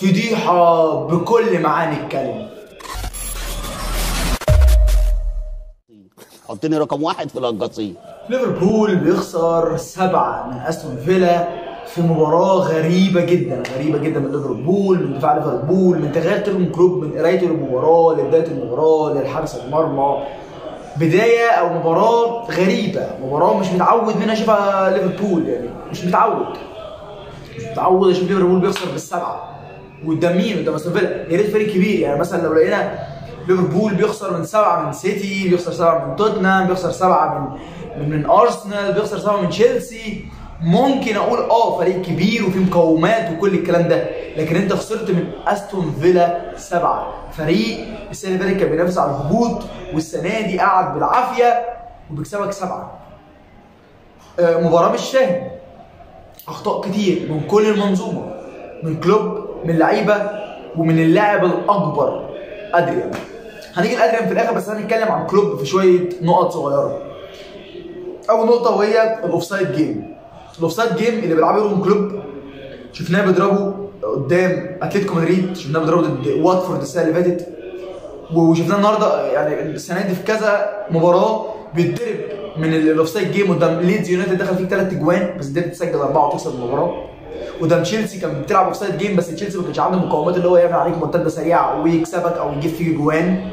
فضيحه بكل معاني الكلمه حطني رقم واحد في القصيم ليفربول بيخسر سبعة من استون فيلا في مباراة غريبة جدا غريبة جدا من ليفربول من دفاع ليفربول من تغيير تيرجن كلوب من قرايته للمباراة لبداية المباراة للحارس المرمى بداية أو مباراة غريبة مباراة مش متعود منها أشوفها ليفربول يعني مش متعود مش متعود أشوف ليفربول بيخسر بالسبعة قدام مين؟ قدام استون فيلا يا ريت فريق كبير يعني مثلا لو لقينا ليفربول بيخسر من سبعة من سيتي بيخسر سبعة من توتنهام بيخسر سبعة من من, من ارسنال بيخسر سبعة من تشيلسي ممكن اقول اه فريق كبير وفيه مقومات وكل الكلام ده لكن انت خسرت من استون فيلا سبعة فريق السنه اللي فاتت كان بينافس على الهبوط والسنه دي قعد بالعافيه وبيكسبك سبعة آه، مباراه مش فاهم اخطاء كتير من كل المنظومه من كلوب من لعيبه ومن اللاعب الاكبر ادريان هنيجي لادريان في الاخر بس هنتكلم عن كلوب في شويه نقط صغيره اول نقطه وهي الاوفسايد جيم الاوفسايد جيم اللي بيلعبه يورجن كلوب شفناه بيضربه قدام اتلتيكو مدريد شفناه بيضربه ضد واتفورد السنه اللي فاتت وشفناه النهارده يعني السنه دي في كذا مباراه بيتضرب من ال- الاوفسايد جيم قدام ليدز يونايتد دخل فيك ثلاث اجوان بس قدرت تسجل اربعه وتكسب المباراه قدام تشيلسي كان بتلعب اوفسايد جيم بس تشيلسي ما كانش عنده المقومات اللي هو يعمل عليك مرتده سريعه ويكسبك او يجيب فيك اجوان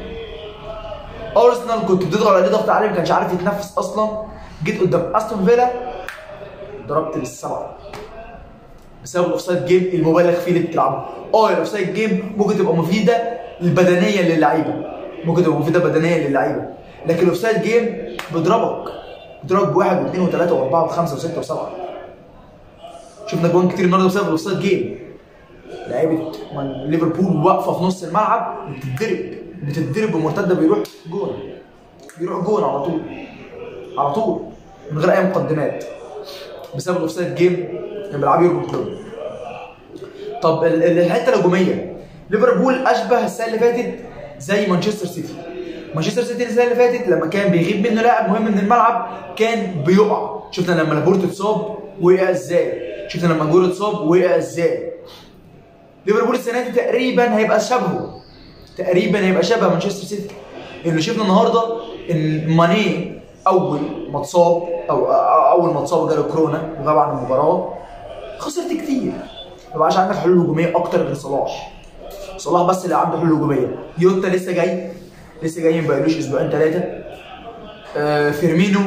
ارسنال كنت بتضغط عليه ضغط عالي ما كانش عارف يتنفس اصلا جيت قدام استون فيلا ضربت بالسبعه بسبب الاوفسايد جيم المبالغ فيه اللي بتلعبه اه الاوفسايد جيم ممكن تبقى مفيده البدنيه للعيبه ممكن تبقى مفيده بدنيا للعيبه لكن الاوفسايد جيم بيضربك بيضربك بواحد واثنين وثلاثه واربعه وخمسه وسته وسبعه شفنا جوان كتير النهارده بسبب الاوفسايد جيم لعيبه من ليفربول واقفه في نص الملعب بتتضرب بتتضرب بمرتده بيروح جون بيروح جون على طول على طول من غير اي مقدمات بسبب الاوفسايد جيم اللي بيلعبه يورجن كلوب طب ال- ال- الحته الهجوميه ليفربول اشبه السنه اللي فاتت زي مانشستر سيتي مانشستر سيتي السنه اللي فاتت لما كان بيغيب منه لاعب مهم من الملعب كان بيقع شفنا لما لابورت اتصاب وقع ازاي شفنا لما جورو اتصاب وقع ازاي ليفربول السنه دي تقريبا هيبقى شبهه تقريبا هيبقى شبه مانشستر سيتي اللي شفنا النهارده ان ماني اول ما اتصاب او أو- اول ما اتصاب جاله كورونا وغاب عن المباراه خسرت كتير ما بقاش عندك حلول هجوميه اكتر غير صلاح صلاح بس اللي عنده حلول هجوميه يوتا لسه جاي لسه جاي ما بقالوش اسبوعين ثلاثه آه فيرمينو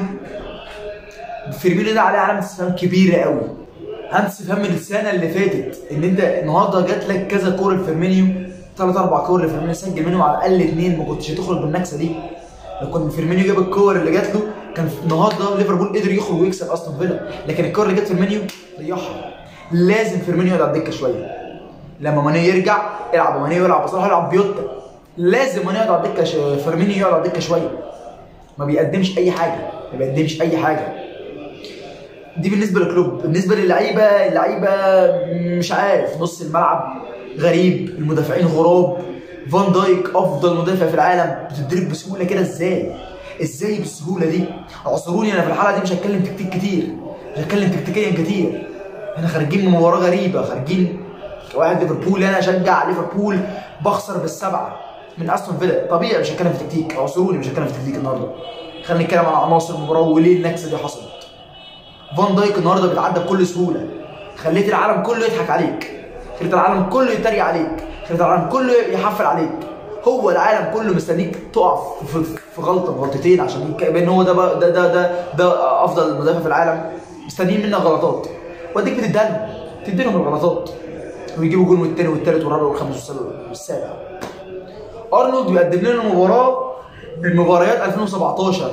فيرمينو ده عليه علامه استفهام كبيره قوي علامه استفهام من السنه اللي فاتت ان انت النهارده جات لك كذا كوره لفيرمينيو ثلاث اربع كور لفيرمينيو سجل منهم على الاقل اثنين ما كنتش هتخرج بالنكسه دي لو كان فيرمينيو جاب الكور اللي جات له كان النهارده ليفربول قدر يخرج ويكسب استون فيلا لكن الكور اللي جت فيرمينيو ضيعها لازم فيرمينيو يقعد على الدكه شويه لما ماني يرجع العب ماني يلعب بصراحه يلعب بيوتا لازم ماني يقعد على الدكه ش... فيرمينيو يقعد على الدكه شويه ما بيقدمش اي حاجه ما بيقدمش اي حاجه دي بالنسبه للكلوب بالنسبه للعيبه اللعيبه مش عارف نص الملعب غريب المدافعين غراب فان دايك افضل مدافع في العالم بتدرب بسهوله كده ازاي ازاي بالسهوله دي اعذروني انا في الحلقه دي مش هتكلم تكتيك كتير مش هتكلم تكتيكيا كتير احنا خارجين من مباراه غريبه خارجين واحد ليفربول انا اشجع ليفربول بخسر بالسبعه من استون فيلا طبيعي مش هتكلم في تكتيك اعذروني مش هتكلم في تكتيك النهارده خلينا نتكلم عن عناصر المباراه وليه النكسه دي حصلت فان دايك النهارده بيتعدى بكل سهوله خليت العالم كله يضحك عليك خليت العالم كله يتريق عليك خليت العالم كله يحفل عليك هو العالم كله مستنيك تقع في, في غلطه بغلطتين عشان يبان هو ده بقى- ده ده ده ده افضل مدافع في العالم مستنيين منك غلطات واديك بتديلهم تديلهم الغلطات ويجيبوا جول والتاني والتالت والرابع والخامس والسابع والسابع ارنولد بيقدم لنا مباراه من مباريات 2017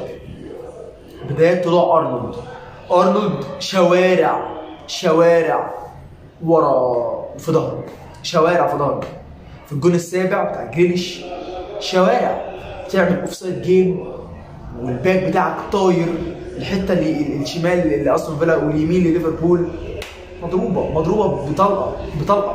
بدايه طلوع ارنولد ارنولد شوارع شوارع ورا في ظهره شوارع في ظهره في الجون السابع بتاع جريليش شوارع تعمل اوفسايد جيم والباك بتاعك طاير الحته اللي الشمال اللي استون فيلا واليمين لليفربول مضروبه مضروبه بطلقه بطلقه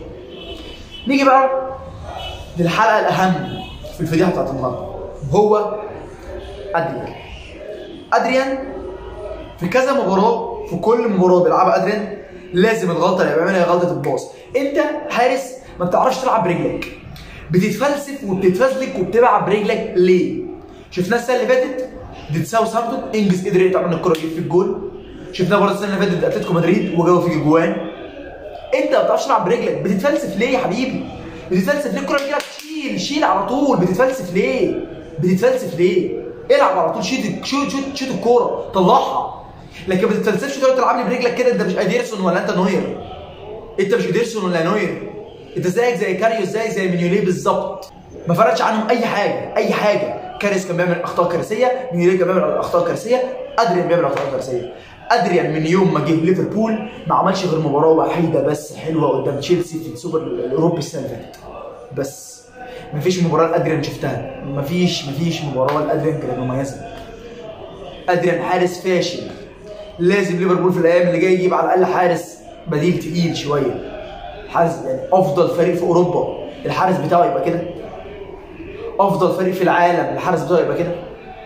نيجي بقى للحلقه الاهم في الفضيحه بتاعت النهارده وهو ادريان ادريان في كذا مباراه في كل مباراه بيلعبها ادريان لازم الغلطه اللي بيعملها هي غلطه الباص انت حارس ما بتعرفش تلعب برجلك بتتفلسف وبتتفزلك وبتلعب برجلك ليه؟ شفناه السنه اللي فاتت ضد ساوثهامبتون انجز قدر يقطع من الكره يجيب في الجول شفناه برضه السنه اللي فاتت ضد اتلتيكو مدريد وجابوا فيه جوان انت ما بتعرفش تلعب برجلك بتتفلسف ليه يا حبيبي؟ بتتفلسف ليه الكره بتجيلك شيل شيل على طول بتتفلسف ليه؟ بتتفلسف ليه؟ العب على طول شيت شوت شوت شوت الكوره طلعها لكن ما تتفلسفش تقعد تلعب لي برجلك كده انت مش اديرسون ولا انت نوير انت مش اديرسون ولا نوير انت زيك زي كاريو زي زي مينيولي بالظبط ما فرقش عنهم اي حاجه اي حاجه كاريس كان بيعمل اخطاء كارثيه مينيولي كان بيعمل اخطاء كارثيه ادريان بيعمل اخطاء كارثيه ادريان من يوم ما جه ليفربول ما عملش غير مباراه وحيده بس حلوه قدام تشيلسي في السوبر الاوروبي السنه اللي فاتت بس مفيش مباراه لادريان شفتها مفيش مفيش مباراه لادريان كانت مميزه ادريان حارس فاشل لازم ليفربول في الايام اللي جايه يجيب على الاقل حارس بديل تقيل شويه حارس يعني افضل فريق في اوروبا الحارس بتاعه يبقى كده افضل فريق في العالم الحارس بتاعه يبقى كده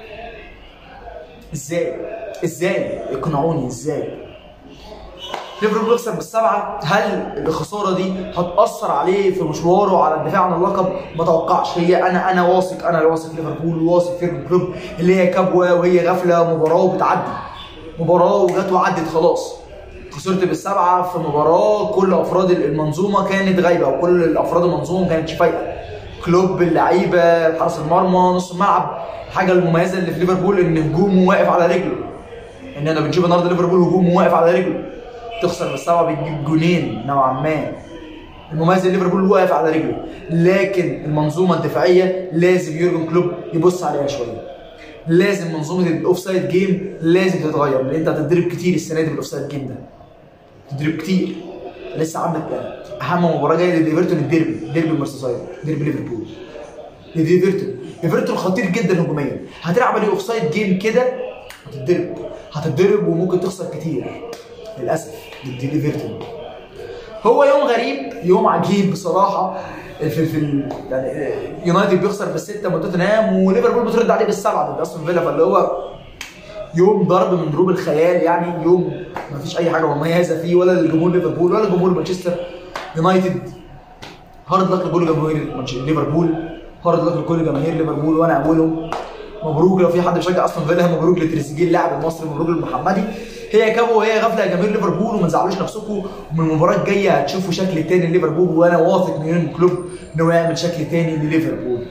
ازاي ازاي اقنعوني ازاي ليفربول يخسر بالسبعه هل الخساره دي هتاثر عليه في مشواره على الدفاع عن اللقب ما توقعش هي انا انا واثق انا واثق ليفربول واثق في كلوب اللي هي كبوه وهي غفله مباراه وبتعدي مباراه وجت وعدت خلاص خسرت بالسبعه في مباراه كل افراد المنظومه كانت غايبه وكل الافراد المنظومه ما كانتش فايقه كلوب اللعيبه حارس المرمى نص الملعب الحاجه المميزه اللي في ليفربول ان هجومه واقف على رجله اننا بنشوف النهارده ليفربول هجومه واقف على رجله تخسر بالسبعه بتجيب جونين نوعا ما المميز ليفربول واقف على رجله لكن المنظومه الدفاعيه لازم يورجن كلوب يبص عليها شويه لازم منظومه الاوف سايد جيم لازم تتغير لان انت هتتضرب كتير السنه دي بالاوف سايد جيم ده تضرب كتير لسه عندك اهم مباراه جايه لليفرتون الديربي ديربي المرسيسايد ديربي ليفربول ليفرتون ليفرتون خطير جدا هجوميا هتلعب عليه اوف سايد جيم كده هتتضرب هتتضرب وممكن تخسر كتير للاسف ضد ليفرتون هو يوم غريب يوم عجيب بصراحه في في يعني يونايتد بيخسر بالسته من توتنهام وليفربول بترد عليه بالسبعه ضد استون فيلا فاللي هو يوم ضرب من ضروب الخيال يعني يوم ما فيش اي حاجه مميزه فيه ولا لجمهور ليفربول ولا جمهور مانشستر يونايتد هارد لك لكل جماهير ليفربول هارد لك لكل جماهير ليفربول وانا اولهم مبروك لو في حد بيشجع استون فيلا مبروك لتريزيجيه اللاعب المصري مبروك للمحمدي هي كابو وهي غفله يا جماهير ليفربول وما تزعلوش نفسكم ومن المباراه الجايه هتشوفوا شكل تاني لليفربول وانا واثق من يورجن كلوب ان هو يعمل شكل تاني لليفربول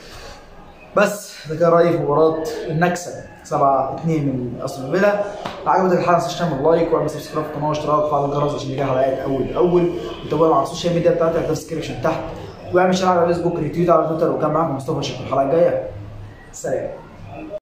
بس ده كان رايي في مباراه النكسه 7 2 من استون فيلا لو عجبتك الحلقه ما تنساش تعمل لايك واعمل سبسكرايب في القناه واشتراك وفعل الجرس عشان يجي حلقات اول باول وتابعنا على السوشيال ميديا بتاعتي في الديسكربشن تحت واعمل شير على فيسبوك ريتويت على تويتر وكان معاكم مصطفى شكرا الحلقه الجايه سلام